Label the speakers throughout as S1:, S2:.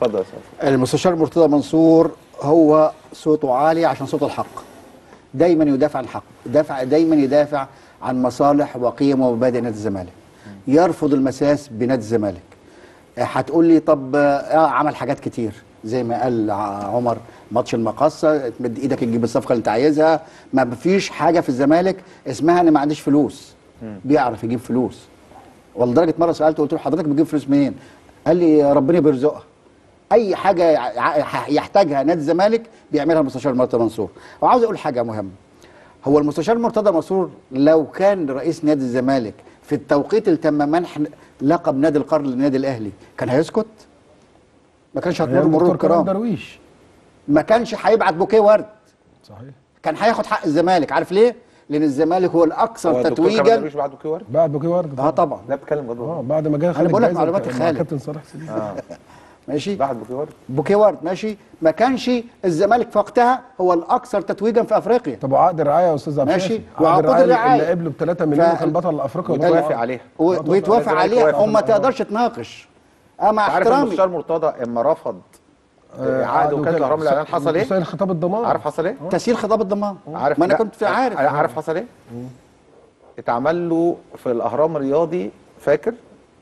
S1: اتفضل يا استاذ
S2: المستشار مرتضى منصور هو صوته عالي عشان صوت الحق دايما يدافع عن الحق دافع دايما يدافع عن مصالح وقيم ومبادئ نادي الزمالك يرفض المساس بنادي الزمالك آه، هتقول لي طب آه عمل حاجات كتير زي ما قال ع- عمر ماتش المقصه تمد ايدك تجيب الصفقه اللي انت عايزها ما فيش حاجه في الزمالك اسمها ان ما عنديش فلوس بيعرف يجيب فلوس ولدرجه مره سالته قلت له حضرتك بتجيب فلوس منين؟ قال لي ربنا بيرزقها اي حاجه يع- يحتاجها نادي الزمالك بيعملها المستشار مرتضى منصور وعاوز اقول حاجه مهمه هو المستشار مرتضى منصور لو كان رئيس نادي الزمالك في التوقيت اللي تم منح لقب نادي القرن للنادي الاهلي كان هيسكت ما كانش هتمر
S3: أيام
S2: مرور
S3: دكتور كمال
S2: الكرام
S3: درويش
S2: ما كانش هيبعت بوكيه ورد
S3: صحيح
S2: كان هياخد حق الزمالك عارف ليه لان الزمالك هو
S1: هو
S2: الاكثر
S1: الدكتور كمال
S2: تتويجا
S1: درويش بعده كيور
S3: بعد بوكي ورد
S2: اه طبعا
S1: لا بتكلم
S3: اه
S1: جدول
S3: بعد ما جه خالد
S2: بقول لك
S3: جايزة
S2: معلومات
S3: مع
S2: خالد.
S3: كابتن صالح سليم
S1: اه
S2: ماشي
S1: بعد بكيور
S2: بوكيه ورد ماشي ما كانش الزمالك في وقتها هو الاكثر تتويجا في افريقيا
S3: طب وعقد الرعايه يا استاذ عبد
S2: ماشي.
S3: الشافي
S2: وعقود
S3: عقد
S2: الرعاية.
S3: اللي قبله ب 3 مليون
S2: ف-
S3: وكان بطل افريقيا
S1: وتوافق عليها
S2: و- ويتوافق
S1: الزمالك
S2: عليها
S1: وافق.
S2: وما تقدرش تناقش اه مع
S1: عارف
S2: احترامي
S1: المستشار مرتضى اما رفض عقد وكاله الاهرام الاعلان حصل ايه؟
S3: وسائل خطاب الضمان
S1: عارف حصل ايه؟
S2: تسهيل خطاب الضمان
S1: عارف
S2: ما انا
S1: لا،
S2: كنت في عارف
S1: عارف حصل ايه؟ اتعمل له في الاهرام الرياضي فاكر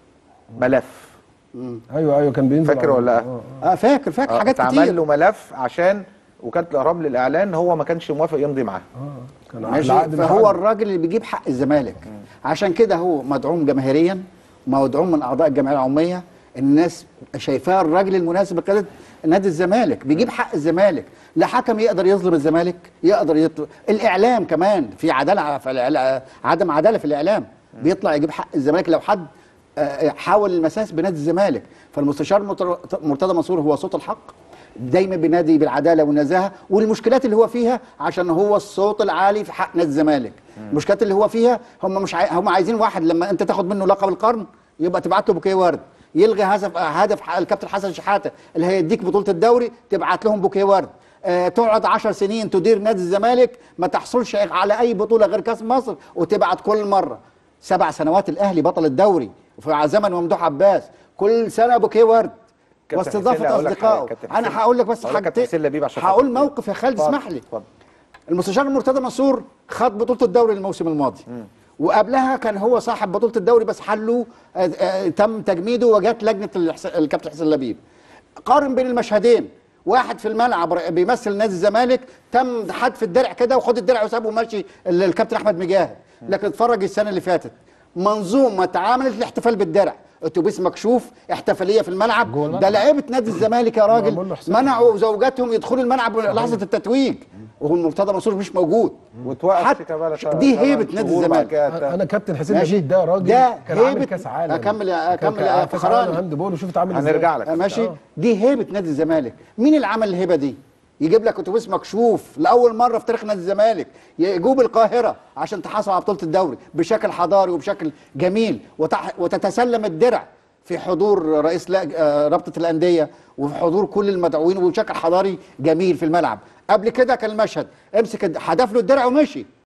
S1: ملف
S3: ايوه ايوه كان بينزل
S1: فاكر
S3: على-
S1: ولا لا؟
S3: آه.
S2: اه فاكر فاكر
S1: آه،
S2: حاجات
S1: اتعمل
S2: كتير
S1: له ملف عشان وكاله الاهرام للاعلان هو ما كانش موافق يمضي معاه
S3: اه كان
S2: ماشي
S3: العقد مش
S2: فهو
S3: عقد.
S2: الراجل اللي بيجيب حق الزمالك عشان كده هو مدعوم جماهيريا مدعوم من اعضاء الجمعيه العموميه الناس شايفاه الراجل المناسب لقياده نادي الزمالك بيجيب حق الزمالك لا حكم يقدر يظلم الزمالك يقدر يطلع الاعلام كمان في عداله في الإعلا- عدم عداله في الاعلام بيطلع يجيب حق الزمالك لو حد آه، حاول المساس بنادي الزمالك فالمستشار مرتضى- مرتضى منصور هو صوت الحق دايما بينادي بالعداله والنزاهه والمشكلات اللي هو فيها عشان هو الصوت العالي في حق نادي الزمالك المشكلات اللي هو فيها هم مش عاي... هم عايزين واحد لما انت تاخد منه لقب القرن يبقى تبعت له بوكيه ورد يلغي هدف هدف ح- الكابتن حسن شحاته اللي هيديك بطوله الدوري تبعت لهم بوكيه ورد آه تقعد 10 سنين تدير نادي الزمالك ما تحصلش على اي بطوله غير كاس مصر وتبعت كل مره سبع سنوات الاهلي بطل الدوري وفي زمن ممدوح عباس كل سنه بوكيه ورد
S1: كابتن حسين،
S2: واستضافه
S1: أقول لك
S2: اصدقائه
S1: حاجة، كابتن حسين.
S2: انا هقول لك بس
S1: أقول لك كابتن حسين لبيب عشان
S2: هقول
S1: خاطر-
S2: موقف يا خالد
S1: اتفضل،
S2: اسمح لي
S1: اتفضل.
S2: المستشار مرتضى منصور خد بطوله الدوري الموسم الماضي وقبلها كان هو صاحب بطوله الدوري بس حله آه، آه، تم تجميده وجات لجنه الحس- الكابتن حسين لبيب قارن بين المشهدين واحد في الملعب ر- بيمثل نادي الزمالك تم حدف الدرع كده وخد الدرع وسابه ماشي ال- الكابتن احمد مجاهد لكن اتفرج السنه اللي فاتت منظومه اتعملت للاحتفال بالدرع اتوبيس مكشوف احتفاليه في الملعب
S3: جوه الملعب.
S2: ده لعيبه نادي الزمالك يا
S3: معمول
S2: راجل
S3: له حساب.
S2: منعوا زوجاتهم يدخلوا الملعب لحظه التتويج وهو مرتضى منصور مش موجود
S1: وتوقف
S2: حتى
S1: شيكابالا تبع-
S2: دي
S1: تبع
S2: هيبه نادي
S1: شهور بعد
S2: الزمالك
S1: كده.
S3: انا كابتن حسين
S2: ماشي.
S3: نجيب ده راجل
S2: ده
S3: كان عامل
S2: هيبة-
S3: كاس عالم
S2: أكمل يا-
S3: كان-
S2: أكمل
S3: كان
S2: يا
S3: كاس
S2: فخراني.
S3: عالم هاند بول وشوف اتعامل ازاي
S1: هنرجع لك.
S2: ماشي
S3: آه.
S2: دي هيبه نادي الزمالك مين اللي عمل الهبه دي يجيب لك اتوبيس مكشوف لاول مره في تاريخ نادي الزمالك يجوب القاهره عشان تحصل على بطوله الدوري بشكل حضاري وبشكل جميل وتح- وتتسلم الدرع في حضور رئيس لج- آه، رابطه الانديه وفي حضور كل المدعوين وبشكل حضاري جميل في الملعب قبل كده كان المشهد امسك الد- حدف له الدرع ومشي